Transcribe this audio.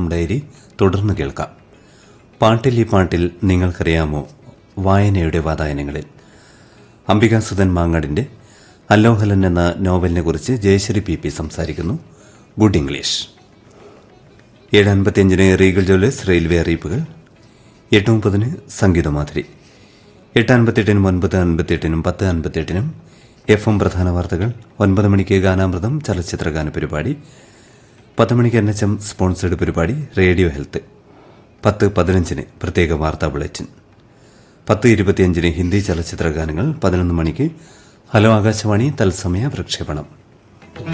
diary തുടർന്ന് കേൾക്കാം പാട്ടിൽ ഈ പാട്ടിൽ നിങ്ങൾക്കറിയാമോ വായനയുടെ വാതായനങ്ങളിൽ അംബികാസുധൻ മാങ്ങാടിന്റെ അല്ലോഹലൻ എന്ന നോവലിനെ കുറിച്ച് ജയശ്രീ പി പി സംസാരിക്കുന്നു ഗുഡ് ഇംഗ്ലീഷ് ഏഴ് അൻപത്തിയഞ്ചിന് റീഗൽ ജ്വല്ലേഴ്സ് റെയിൽവേ അറിയിപ്പുകൾ എട്ട് മുപ്പതിന് സംഗീതമാധുരി എട്ട് അൻപത്തെട്ടിനും ഒൻപത് അൻപത്തെട്ടിനും പത്ത് അൻപത്തെട്ടിനും എഫ് എം പ്രധാന വാർത്തകൾ ഒൻപത് മണിക്ക് ഗാനാമൃതം ചലച്ചിത്ര ഗാന പരിപാടി പത്ത് മണിക്ക് എൻ എച്ച് എം സ്പോൺസേഡ് പരിപാടി റേഡിയോ ഹെൽത്ത് പത്ത് പതിനഞ്ചിന് പ്രത്യേക വാർത്താ ബുള്ളറ്റിൻ പത്ത് ഇരുപത്തിയഞ്ചിന് ഹിന്ദി ചലച്ചിത്ര ഗാനങ്ങൾ പതിനൊന്ന് മണിക്ക് ഹലോ ആകാശവാണി തത്സമയ പ്രക്ഷേപണം